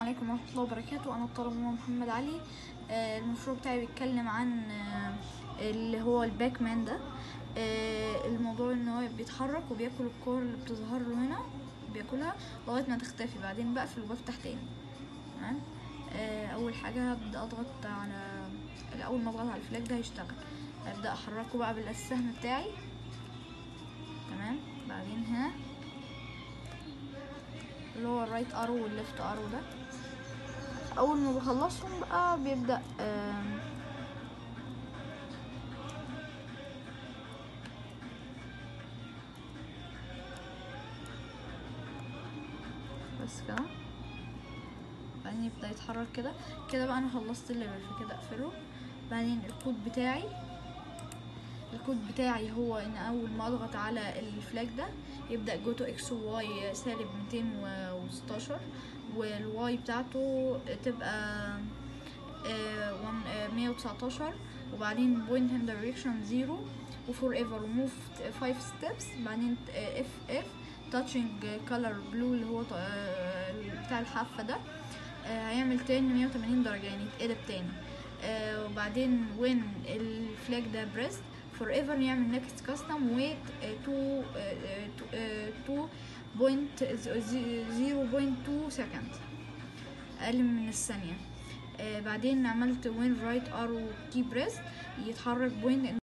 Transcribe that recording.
عليكم ورحمة الله وبركاته أنا الطالب ماما محمد علي آه، المشروع بتاعي بيتكلم عن آه، اللي هو الباك مان ده آه، الموضوع ان هو بيتحرك وبياكل الكور اللي بتظهر له هنا بياكلها لغاية ما تختفي بعدين بقفل وبفتح تاني تمام آه، أول حاجة هبدأ أضغط على أول ما أضغط على الفلاج ده هيشتغل أبدأ أحركه بقى بالسهم بتاعي تمام بعدين هنا اللي هو الرايت ارو والليفت ارو ده اول ما بخلصهم بقى بيبدا آم، بس كده بعدين يبدا يتحرك كده كده بقى انا خلصت الليفل فكده اقفله بعدين الكود بتاعي الكود بتاعي هو ان اول ما اضغط على الفلاج ده يبدا جو تو اكس وواي سالب 216 والواي بتاعته تبقى آه، one- آه، 119 وبعدين بوينت ان دايركشن 0 وفور ايفر موف 5 ستيبس بعدين اف اف تاتشنج كولر بلو اللي هو ط- آه، بتاع الحافه ده آه، هيعمل تاني 180 درجه يعني يتقلب تاني آه، وبعدين وين الفلاج ده بريست فور ايفر يعمل نيكست كاستم ويت 2 2.0.2 سكند اقل من الثانيه آه، بعدين عملت وين رايت ارو كي بريست يتحرك بوينت